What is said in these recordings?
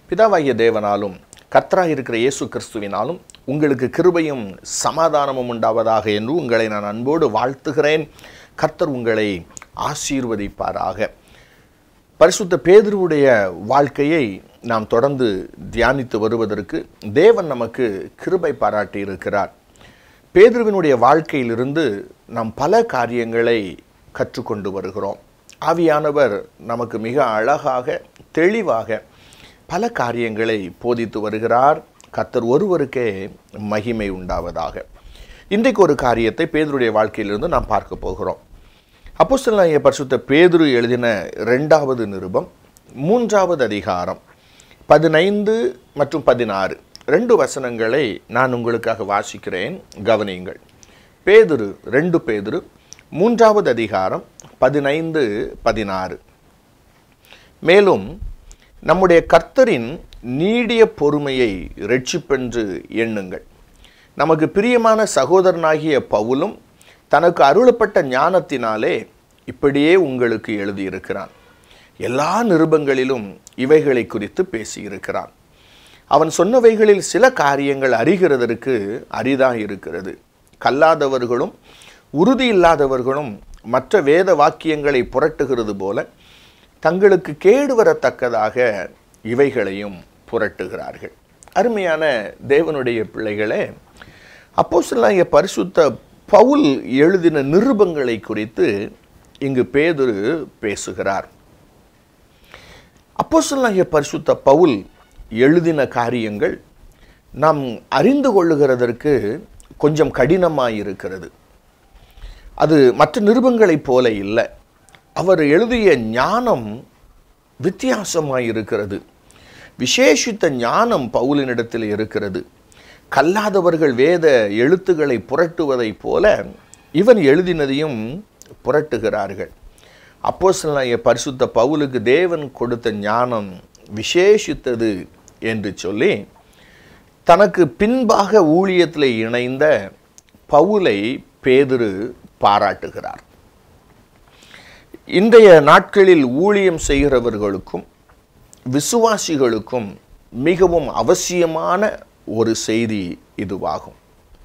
பிதாவாகிய தேவனாலும் கர்த்தராக இருக்கிற இயேசு கிறிஸ்துவினாலும் உங்களுக்கு கிருபையும் சமாதானமும் உண்டாவதாக என்று உங்களை நான் அன்போடு வாழ்த்துகிறேன் கர்த்தர் உங்களை ஆசீர்வதிப்பாராக பரிசுத்த பேதுருவுடைய வாழ்க்கையை நாம் தொடர்ந்து தியானித்து வருவதற்கு தேவன் நமக்கு கிருபை பாராட்டி இருக்கிறார் பேதுருவினுடைய வாழ்க்கையிலிருந்து நாம் பல காரியங்களை கற்றுக்கொண்டு வருகிறோம் ஆவியானவர் நமக்கு மிக அழகாக தெளிவாக பல காரியங்களை போதித்து வருகிறார் கத்தர் ஒருவருக்கே மகிமை உண்டாவதாக இன்றைக்கு ஒரு காரியத்தை பேதுருடைய வாழ்க்கையிலிருந்து நாம் பார்க்க போகிறோம் அப்போஸ்தலனாகிய பரிசுத்த பேதுரு எழுதின ரெண்டாவது நிருபம் மூன்றாவது அதிகாரம் பதினைந்து மற்றும் பதினாறு ரெண்டு வசனங்களை நான் உங்களுக்காக வாசிக்கிறேன் கவனியுங்கள் பேதுரு ரெண்டு பேதுரு மூன்றாவது அதிகாரம் பதினைந்து பதினாறு மேலும் நம்முடைய கர்த்தரின் நீடிய பொறுமையை ரட்சிப்பென்று எண்ணுங்கள் நமக்கு பிரியமான சகோதரனாகிய பவுலும் தனக்கு அருளப்பட்ட ஞானத்தினாலே இப்படியே உங்களுக்கு எழுதியிருக்கிறான் எல்லா நிருபங்களிலும் இவைகளை குறித்து பேசியிருக்கிறான் அவன் சொன்னவைகளில் சில காரியங்கள் அறிகிறதற்கு அரிதாக இருக்கிறது கல்லாதவர்களும் உறுதி இல்லாதவர்களும் மற்ற வேத வாக்கியங்களை புரட்டுகிறது போல தங்களுக்கு கேடு வரத்தக்கதாக இவைகளையும் புரட்டுகிறார்கள் அருமையான தேவனுடைய பிள்ளைகளே அப்போஸ்தலனாகிய பரிசுத்த பவுல் எழுதின நிருபங்களை குறித்து இங்கு பேதுரு பேசுகிறார் அப்போஸ்தலனாகிய பரிசுத்த பவுல் எழுதின காரியங்கள் நாம் அறிந்து கொள்ளுகிறதற்கு கொஞ்சம் கடினமாக இருக்கிறது அது மற்ற நிருபங்களைப் போல இல்லை அவர் எழுதிய ஞானம் வித்தியாசமாக இருக்கிறது விசேஷித்த ஞானம் பவுலினிடத்தில் இருக்கிறது கல்லாதவர்கள் வேத எழுத்துக்களை புரட்டுவதைப் போல இவன் எழுதினதையும் புரட்டுகிறார்கள் அப்போஸ்தலனாகிய பரிசுத்த பவுலுக்கு தேவன் கொடுத்த ஞானம் விசேஷித்தது என்று சொல்லி தனக்கு பின்பாக ஊழியத்தில் இணைந்த பவுலை பேதுரு பாராட்டுகிறார் இன்றைய நாட்களில் ஊழியம் செய்கிறவர்களுக்கும் விசுவாசிகளுக்கும் மிகவும் அவசியமான ஒரு செய்தி இதுவாகும்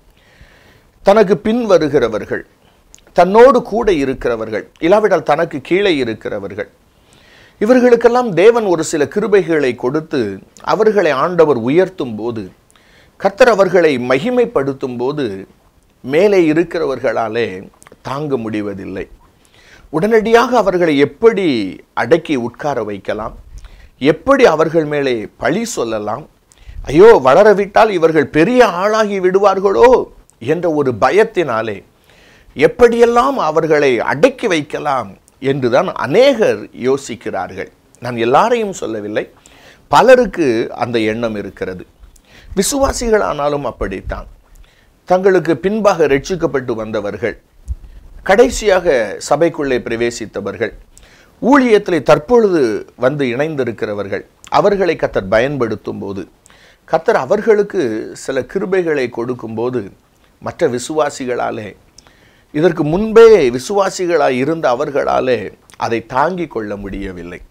தனக்கு பின் வருகிறவர்கள் தன்னோடு கூட இருக்கிறவர்கள் இல்லாவிட்டால் தனக்கு கீழே இருக்கிறவர்கள் இவர்களுக்கெல்லாம் தேவன் ஒரு சில கிருபைகளை கொடுத்து அவர்களை ஆண்டவர் உயர்த்தும் போது கர்த்தர் அவர்களை மகிமைப்படுத்தும் போது மேலே இருக்கிறவர்களாலே தாங்க முடிவதில்லை உடனடியாக அவர்களை எப்படி அடக்கி உட்கார வைக்கலாம் எப்படி அவர்கள் மேலே பழி சொல்லலாம் ஐயோ வளரவிட்டால் இவர்கள் பெரிய ஆளாகி விடுவார்களோ என்ற ஒரு பயத்தினாலே எப்படியெல்லாம் அவர்களை அடக்கி வைக்கலாம் என்றுதான் அநேகர் யோசிக்கிறார்கள் நான் எல்லாரையும் சொல்லவில்லை பலருக்கு அந்த எண்ணம் இருக்கிறது விசுவாசிகள் ஆனாலும் அப்படித்தான் தங்களுக்கு பின்பாக ரட்சிக்கப்பட்டு வந்தவர்கள் கடைசியாக சபைக்குள்ளே பிரவேசித்தவர்கள் ஊழியத்தில் தற்பொழுது வந்து இணைந்திருக்கிறவர்கள் அவர்களை கத்தர் பயன்படுத்தும் போது கத்தர் அவர்களுக்கு சில கிருபைகளை கொடுக்கும்போது மற்ற விசுவாசிகளாலே இதற்கு முன்பே விசுவாசிகளாய் இருந்த அவர்களாலே அதை தாங்கிக் கொள்ள முடியவில்லை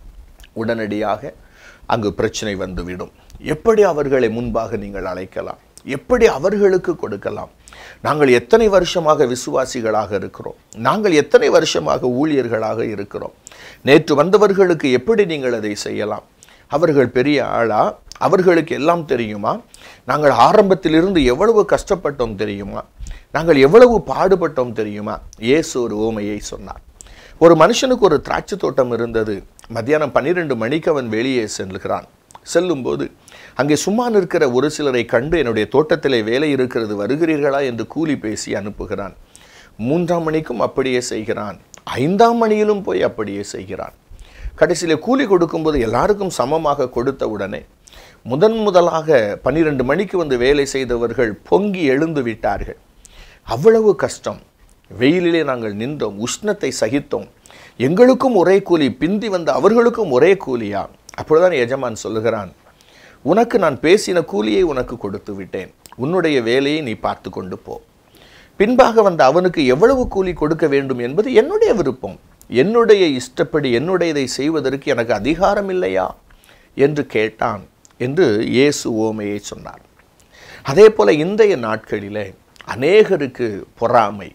உடனடியாக அங்கு பிரச்சனை வந்துவிடும் எப்படி அவர்களை முன்பாக நீங்கள் அழைக்கலாம் எப்படி அவர்களுக்கு கொடுக்கலாம் நாங்கள் எத்தனை வருஷமாக விசுவாசிகளாக இருக்கிறோம் நாங்கள் எத்தனை வருஷமாக ஊழியர்களாக இருக்கிறோம் நேற்று வந்தவர்களுக்கு எப்படி நீங்கள் அதை செய்யலாம் அவர்கள் பெரிய ஆளா அவர்களுக்கு எல்லாம் தெரியுமா நாங்கள் ஆரம்பத்திலிருந்து எவ்வளவு கஷ்டப்பட்டோம் தெரியுமா நாங்கள் எவ்வளவு பாடுபட்டோம் தெரியுமா இயேசு ஒரு ஓமையை சொன்னார் ஒரு மனுஷனுக்கு ஒரு திராட்சை தோட்டம் இருந்தது மத்தியானம் பன்னிரெண்டு மணிக்கு அவன் வெளியே செல்கிறான் செல்லும்போது அங்கே சும்மா நிற்கிற ஒரு சிலரை கண்டு என்னுடைய தோட்டத்திலே வேலை இருக்கிறது வருகிறீர்களா என்று கூலி பேசி அனுப்புகிறான் மூன்றாம் மணிக்கும் அப்படியே செய்கிறான் ஐந்தாம் மணியிலும் போய் அப்படியே செய்கிறான் கடைசியில் கூலி கொடுக்கும்போது எல்லாருக்கும் சமமாக கொடுத்த உடனே முதன் முதலாக பன்னிரெண்டு மணிக்கு வந்து வேலை செய்தவர்கள் பொங்கி எழுந்து விட்டார்கள் அவ்வளவு கஷ்டம் வெயிலிலே நாங்கள் நின்றோம் உஷ்ணத்தை சகித்தோம் எங்களுக்கும் ஒரே கூலி பிந்தி வந்த அவர்களுக்கும் ஒரே கூலியா அப்பொழுதுதான் எஜமான் சொல்லுகிறான் உனக்கு நான் பேசின கூலியை உனக்கு கொடுத்து விட்டேன் உன்னுடைய வேலையை நீ பார்த்து கொண்டு போ பின்பாக வந்த அவனுக்கு எவ்வளவு கூலி கொடுக்க வேண்டும் என்பது என்னுடைய விருப்பம் என்னுடைய இஷ்டப்படி என்னுடையதை செய்வதற்கு எனக்கு அதிகாரம் இல்லையா என்று கேட்டான் என்று இயேசு ஓமையை சொன்னார் அதே போல இன்றைய நாட்களிலே அநேகருக்கு பொறாமை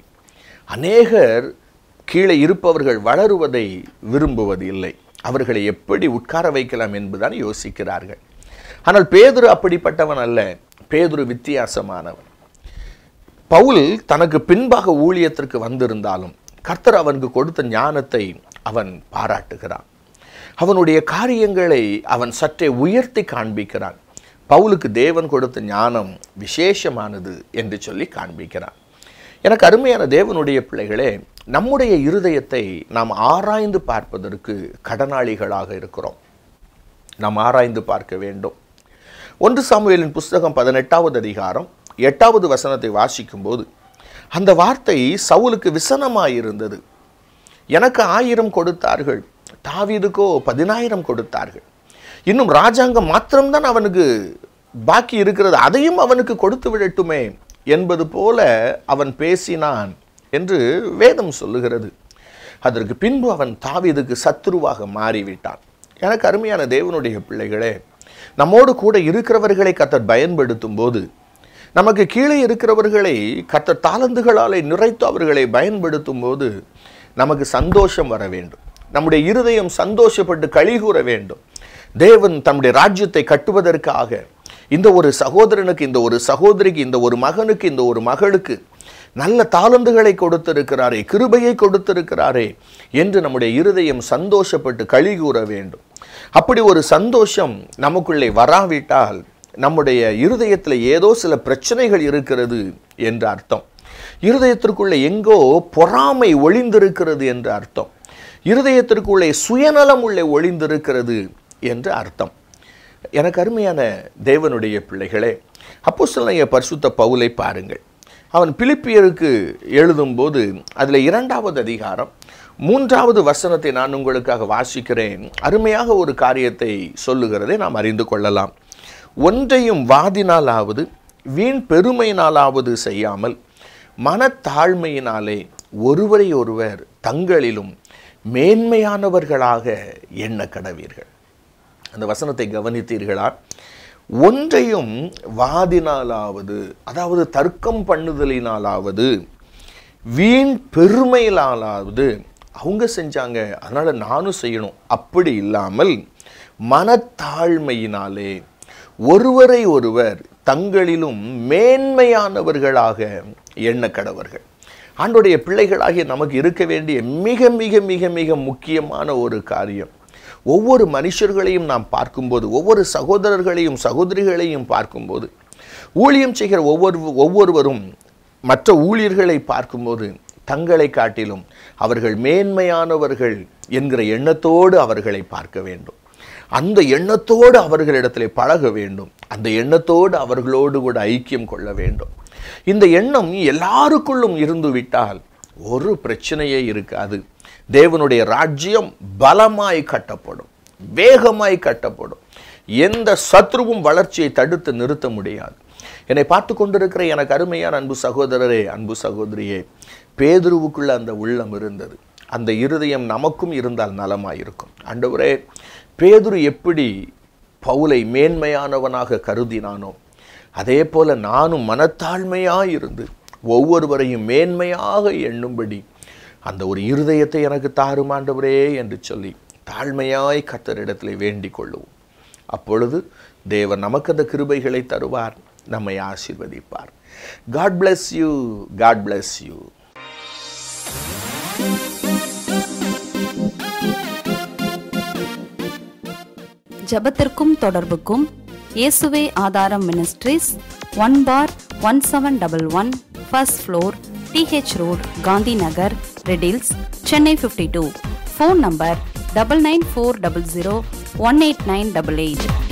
அநேகர் கீழே இருப்பவர்கள் வளருவதை விரும்புவது இல்லை அவர்களை எப்படி உட்கார வைக்கலாம் என்பதுதான் யோசிக்கிறார்கள் ஆனால் பேதுரு அப்படிப்பட்டவன் அல்ல பேதுரு வித்தியாசமானவன் பவுல் தனக்கு பின்பாக ஊழியத்திற்கு வந்திருந்தாலும் கர்த்தர் அவனுக்கு கொடுத்த ஞானத்தை அவன் பாராட்டுகிறான் அவனுடைய காரியங்களை அவன் சற்றே உயர்த்தி காண்பிக்கிறான் பவுலுக்கு தேவன் கொடுத்த ஞானம் விசேஷமானது என்று சொல்லி காண்பிக்கிறான் எனக்கு அருமையான தேவனுடைய பிள்ளைகளே நம்முடைய இருதயத்தை நாம் ஆராய்ந்து பார்ப்பதற்கு கடனாளிகளாக இருக்கிறோம் நாம் ஆராய்ந்து பார்க்க வேண்டும் ஒன்று சாமுவேலின் புஸ்தகம் பதினெட்டாவது அதிகாரம் எட்டாவது வசனத்தை வாசிக்கும்போது அந்த வார்த்தை சவுலுக்கு விசனமாயிருந்தது எனக்கு ஆயிரம் கொடுத்தார்கள் தாவீதுக்கோ பதினாயிரம் கொடுத்தார்கள் இன்னும் ராஜாங்கம் மாத்திரம்தான் அவனுக்கு பாக்கி இருக்கிறது அதையும் அவனுக்கு கொடுத்து விடட்டுமே என்பது போல அவன் பேசினான் என்று வேதம் சொல்லுகிறது அதற்கு பின்பு அவன் தாவீதுக்கு சத்துருவாக மாறிவிட்டான் எனக்கு அருமையான தேவனுடைய பிள்ளைகளே நம்மோடு கூட இருக்கிறவர்களை கத்தர் பயன்படுத்தும் போது நமக்கு கீழே இருக்கிறவர்களை கத்தர் தாளந்துகளாலே நிறைத்து அவர்களை பயன்படுத்தும் போது நமக்கு சந்தோஷம் வர வேண்டும் நம்முடைய இருதயம் சந்தோஷப்பட்டு கழிகூற வேண்டும் தேவன் தம்முடைய ராஜ்யத்தை கட்டுவதற்காக இந்த ஒரு சகோதரனுக்கு இந்த ஒரு சகோதரிக்கு இந்த ஒரு மகனுக்கு இந்த ஒரு மகளுக்கு நல்ல தாளந்துகளை கொடுத்திருக்கிறாரே கிருபையை கொடுத்திருக்கிறாரே என்று நம்முடைய இருதயம் சந்தோஷப்பட்டு கழிகூற வேண்டும் அப்படி ஒரு சந்தோஷம் நமக்குள்ளே வராவிட்டால் நம்முடைய இருதயத்தில் ஏதோ சில பிரச்சனைகள் இருக்கிறது என்று அர்த்தம் இருதயத்திற்குள்ளே எங்கோ பொறாமை ஒளிந்திருக்கிறது என்று அர்த்தம் இருதயத்திற்குள்ளே சுயநலம் உள்ளே ஒளிந்திருக்கிறது என்று அர்த்தம் எனக்கு அருமையான தேவனுடைய பிள்ளைகளே அப்போ சொல்ல பரிசுத்த பவுலை பாருங்கள் அவன் பிலிப்பியருக்கு எழுதும்போது அதில் இரண்டாவது அதிகாரம் மூன்றாவது வசனத்தை நான் உங்களுக்காக வாசிக்கிறேன் அருமையாக ஒரு காரியத்தை சொல்லுகிறதை நாம் அறிந்து கொள்ளலாம் ஒன்றையும் வாதினாலாவது வீண் பெருமையினாலாவது செய்யாமல் மனத்தாழ்மையினாலே ஒருவரை ஒருவர் தங்களிலும் மேன்மையானவர்களாக எண்ண கடவீர்கள் அந்த வசனத்தை கவனித்தீர்களா ஒன்றையும் வாதினாலாவது அதாவது தர்க்கம் பண்ணுதலினாலாவது வீண் பெருமையினாலாவது அவங்க செஞ்சாங்க அதனால் நானும் செய்யணும் அப்படி இல்லாமல் மனத்தாழ்மையினாலே ஒருவரை ஒருவர் தங்களிலும் மேன்மையானவர்களாக எண்ண கடவர்கள் ஆண்டுடைய பிள்ளைகளாகிய நமக்கு இருக்க வேண்டிய மிக மிக மிக மிக முக்கியமான ஒரு காரியம் ஒவ்வொரு மனுஷர்களையும் நாம் பார்க்கும்போது ஒவ்வொரு சகோதரர்களையும் சகோதரிகளையும் பார்க்கும்போது ஊழியம் செய்கிற ஒவ்வொரு ஒவ்வொருவரும் மற்ற ஊழியர்களை பார்க்கும்போது தங்களை காட்டிலும் அவர்கள் மேன்மையானவர்கள் என்கிற எண்ணத்தோடு அவர்களை பார்க்க வேண்டும் அந்த எண்ணத்தோடு அவர்களிடத்திலே பழக வேண்டும் அந்த எண்ணத்தோடு அவர்களோடு கூட ஐக்கியம் கொள்ள வேண்டும் இந்த எண்ணம் எல்லாருக்குள்ளும் இருந்து விட்டால் ஒரு பிரச்சனையே இருக்காது தேவனுடைய ராஜ்யம் பலமாய் கட்டப்படும் வேகமாய் கட்டப்படும் எந்த சத்ருவும் வளர்ச்சியை தடுத்து நிறுத்த முடியாது என்னை பார்த்து கொண்டிருக்கிற எனக்கு அருமையான அன்பு சகோதரரே அன்பு சகோதரியே பேதுருவுக்குள்ள அந்த உள்ளம் இருந்தது அந்த இருதயம் நமக்கும் இருந்தால் நலமாயிருக்கும் ஆண்டவரே பேதுரு எப்படி பவுலை மேன்மையானவனாக கருதினானோ அதே போல நானும் மனத்தாழ்மையாக இருந்து ஒவ்வொருவரையும் மேன்மையாக எண்ணும்படி அந்த ஒரு இருதயத்தை எனக்கு தாரும் ஆண்டவரே என்று சொல்லி தாழ்மையாய் கத்தரிடத்தில் வேண்டிக் கொள்ளுவோம் அப்பொழுது தேவன் நமக்கு அந்த கிருபைகளை தருவார் நம்மை ஆசீர்வதிப்பார் God bless you God bless you ஜெபத்திற்கும் தொடர்புக்கும் இயேசுவே ஆதாரம் ministries one bar one seven double one first floor D H road Gandhi Nagar Redhills Chennai fifty two phone number double nine four double zero one eight nine double eight